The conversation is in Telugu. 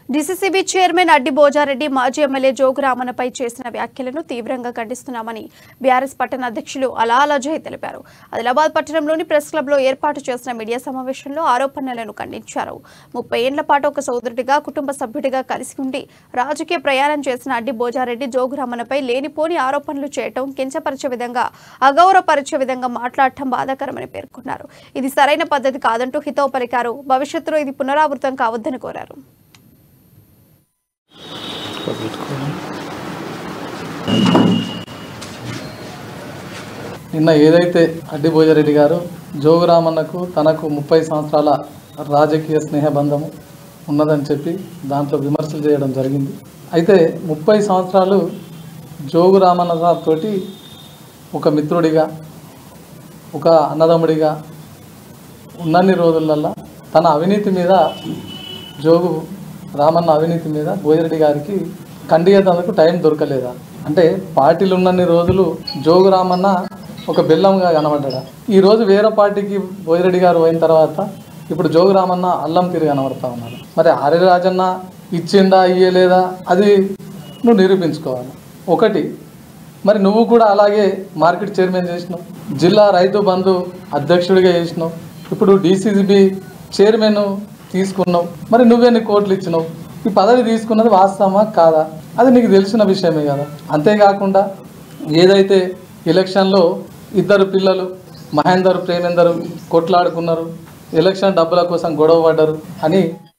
డీసీసీబీ చైర్మన్ అడ్డి బోజారెడ్డి మాజీ ఎమ్మెల్యే జోగు రామన్నపై చేసిన వ్యాఖ్యలను తీవ్రంగా ఖండిస్తున్నామని బీఆర్ఎస్ పట్టణ అధ్యక్షులు అలాల్ అజయ్ తెలిపారు ఆదిలాబాద్ పట్టణంలోని ప్రెస్ క్లబ్లో ఏర్పాటు చేసిన మీడియా సమావేశంలో ఆరోపణలను ఖండించారు ముప్పై ఏళ్ల పాటు ఒక సోదరుడిగా కుటుంబ సభ్యుడిగా కలిసి ఉండి రాజకీయ ప్రయాణం చేసిన అడ్డి బోజారెడ్డి జోగు రామన్నపై లేనిపోని ఆరోపణలు చేయటం కించపరిచే విధంగా అగౌరవపరిచే విధంగా మాట్లాడటం బాధాకరమని పేర్కొన్నారు ఇది సరైన పద్ధతి కాదంటూ హితవు పలికారు భవిష్యత్తులో ఇది పునరావృతం కావద్దని కోరారు నిన్న ఏదైతే అడ్డి భోజరెడ్డి గారు జోగురామన్నకు తనకు ముప్పై సంవత్సరాల రాజకీయ స్నేహబంధము ఉన్నదని చెప్పి దాంట్లో విమర్శలు చేయడం జరిగింది అయితే ముప్పై సంవత్సరాలు జోగురామన్న సార్ తోటి ఒక మిత్రుడిగా ఒక అన్నదమ్ముడిగా ఉన్నన్ని రోజులల్లా తన అవినీతి మీద జోగు రామన్న అవినీతి మీద భోజిరెడ్డి గారికి ఖండియతందుకు టైం దొరకలేదా అంటే పార్టీలు ఉన్నన్ని రోజులు జోగు రామన్న ఒక బెల్లంగా కనబడ్డా ఈ రోజు వేరే పార్టీకి భోజిరెడ్డి గారు పోయిన తర్వాత ఇప్పుడు జోగు రామన్న అల్లం తిరిగి కనబడతా ఉన్నారు మరి ఆర్య రాజన్న ఇచ్చిండా ఇయ్యలేదా అది నువ్వు నిరూపించుకోవాలి ఒకటి మరి నువ్వు కూడా అలాగే మార్కెట్ చైర్మన్ చేసినావు జిల్లా రైతు బంధు అధ్యక్షుడిగా చేసినావు ఇప్పుడు డీసీసీబీ చైర్మన్ తీసుకున్నావు మరి నువ్వెన్ని కోట్లు ఇచ్చినావు ఈ పదవి తీసుకున్నది వాస్తవమా కాదా అది నీకు తెలిసిన విషయమే కదా అంతేకాకుండా ఏదైతే ఎలక్షన్లో ఇద్దరు పిల్లలు మహేందర్ ప్రేమేందర్ కొట్లాడుకున్నారు ఎలక్షన్ డబ్బుల కోసం గొడవ పడ్డారు అని